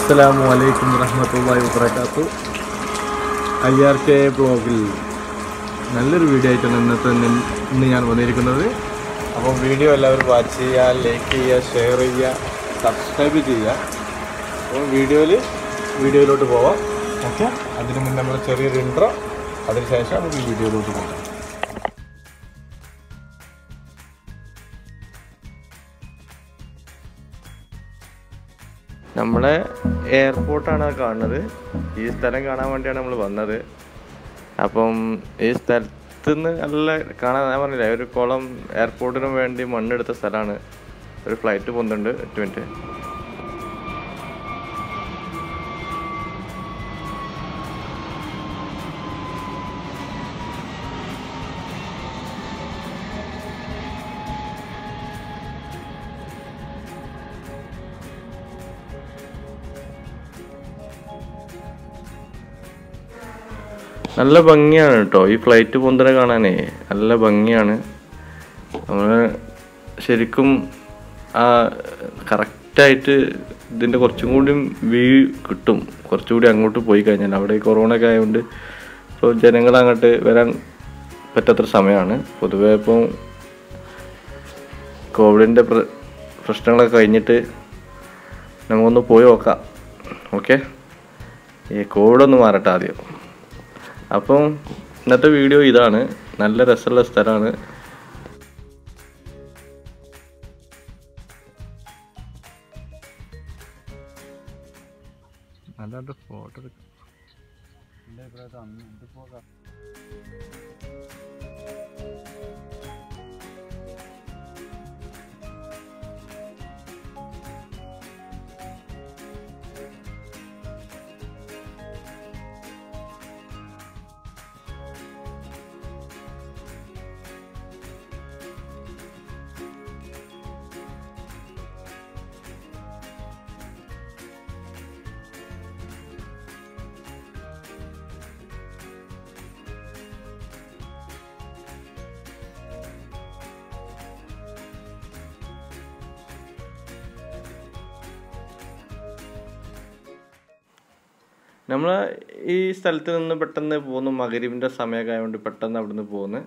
അസ്സലാമു അലൈക്കും വറഹ്മത്തുള്ളാഹി വബറകാത്തു ഐ ആർ കെ ബ്ലോഗിൽ നല്ലൊരു വീഡിയോ ആയിട്ടാണ് ഇന്നത്തെ ഇന്ന് ഇന്ന് ഞാൻ വന്നിരിക്കുന്നത് അപ്പോൾ വീഡിയോ എല്ലാവരും വാച്ച് ചെയ്യുക ലൈക്ക് ചെയ്യുക ഷെയർ ചെയ്യുക സബ്സ്ക്രൈബ് ചെയ്യുക അപ്പോൾ വീഡിയോയിൽ വീഡിയോയിലോട്ട് പോവാം ഓക്കെ അതിന് മുന്നേ നമ്മൾ ചെറിയൊരു ഇൻട്രോ അതിനുശേഷം നമുക്ക് വീഡിയോയിലോട്ട് പോകാം നമ്മളെ എയർപോർട്ടാണ് കാണുന്നത് ഈ സ്ഥലം കാണാൻ വേണ്ടിയാണ് നമ്മൾ വന്നത് അപ്പം ഈ സ്ഥലത്ത് നിന്ന് നല്ല കാണാൻ ഞാൻ പറഞ്ഞില്ലേ ഒരു കുളം എയർപോർട്ടിന് വേണ്ടി മണ്ണെടുത്ത സ്ഥലമാണ് ഒരു ഫ്ലൈറ്റ് പോകുന്നുണ്ട് എട്ട് മിനിറ്റ് നല്ല ഭംഗിയാണ് കേട്ടോ ഈ ഫ്ലൈറ്റ് പൊന്തനെ കാണാനേ നല്ല ഭംഗിയാണ് നമ്മൾ ശരിക്കും ആ കറക്റ്റായിട്ട് ഇതിൻ്റെ കുറച്ചും കൂടി വ്യൂ കിട്ടും കുറച്ചുകൂടി അങ്ങോട്ട് പോയി കഴിഞ്ഞാൽ അവിടെ ഈ കൊറോണ ഒക്കെ ആയതുകൊണ്ട് ഇപ്പോൾ ജനങ്ങൾ അങ്ങോട്ട് വരാൻ പറ്റാത്തൊരു സമയമാണ് പൊതുവേ ഇപ്പം കോവിഡിൻ്റെ പ്ര പ്രശ്നങ്ങളൊക്കെ കഴിഞ്ഞിട്ട് നമുക്കൊന്ന് പോയി നോക്കാം ഓക്കെ ഈ കോവിഡ് ഒന്ന് മാറട്ടെ ആദ്യം അപ്പം ഇന്നത്തെ വീഡിയോ ഇതാണ് നല്ല രസമുള്ള സ്ഥലമാണ് അല്ലാണ്ട് ഫോട്ടോ നമ്മൾ ഈ സ്ഥലത്ത് നിന്ന് പെട്ടെന്ന് പോന്നു മകരീവിൻ്റെ സമയമൊക്കെ ആയതുകൊണ്ട് പെട്ടെന്ന് അവിടുന്ന് പോന്ന്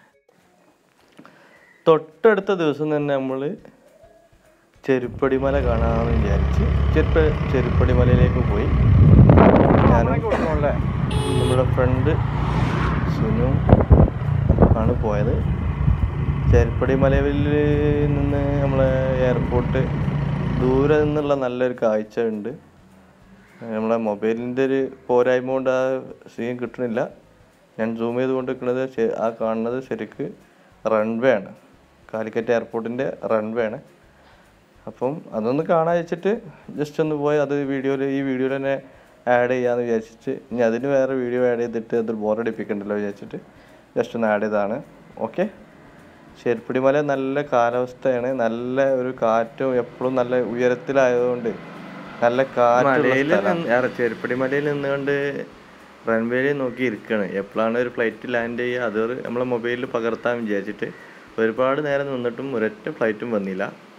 തൊട്ടടുത്ത ദിവസം തന്നെ നമ്മൾ ചെരുപ്പടിമല കാണാമെന്ന് വിചാരിച്ച് ചെരുപ്പ ചെരുപ്പടിമലയിലേക്ക് പോയി ഞാനും നമ്മുടെ ഫ്രണ്ട് സുനു ആണ് പോയത് ചെരുപ്പടി മലയിൽ നിന്ന് നമ്മളെ എയർപോർട്ട് ദൂരെ നിന്നുള്ള നല്ലൊരു കാഴ്ച ഉണ്ട് നമ്മളെ മൊബൈലിൻ്റെ ഒരു പോരായ്മ കൊണ്ട് ആ സീൻ കിട്ടണില്ല ഞാൻ സൂം ചെയ്ത് കൊണ്ട് നിൽക്കുന്നത് ശ- ആ കാണുന്നത് ശരിക്ക് റൺവേ ആണ് കാലിക്കറ്റ് എയർപോർട്ടിൻ്റെ റൺവേ ആണ് അപ്പം അതൊന്ന് കാണാൻ വെച്ചിട്ട് ജസ്റ്റ് ഒന്ന് പോയി അത് വീഡിയോയിൽ ഈ വീഡിയോയിൽ തന്നെ ആഡ് ചെയ്യാമെന്ന് വിചാരിച്ചിട്ട് ഇനി അതിന് വേറെ വീഡിയോ ആഡ് ചെയ്തിട്ട് അത് ബോറടിപ്പിക്കണ്ടല്ലോ വിചാരിച്ചിട്ട് ജസ്റ്റ് ഒന്ന് ആഡ് ചെയ്തതാണ് ഓക്കെ ചെരുപ്പടിമല നല്ല കാലാവസ്ഥയാണ് നല്ല ഒരു കാറ്റും എപ്പോഴും നല്ല ഉയരത്തിലായതുകൊണ്ട് നല്ല കാറ്റ് ചെരുപ്പടി മലയിൽ നിന്നുകൊണ്ട് റൺവേയിൽ നോക്കി ഇരിക്കുകയാണ് എപ്പോഴാണ് ഒരു ഫ്ലൈറ്റ് ലാൻഡ് ചെയ്യുക അത് നമ്മളെ മൊബൈലിൽ പകർത്താൻ വിചാരിച്ചിട്ട് ഒരുപാട് നേരം നിന്നിട്ടും ഒരൊറ്റ ഫ്ലൈറ്റും വന്നില്ല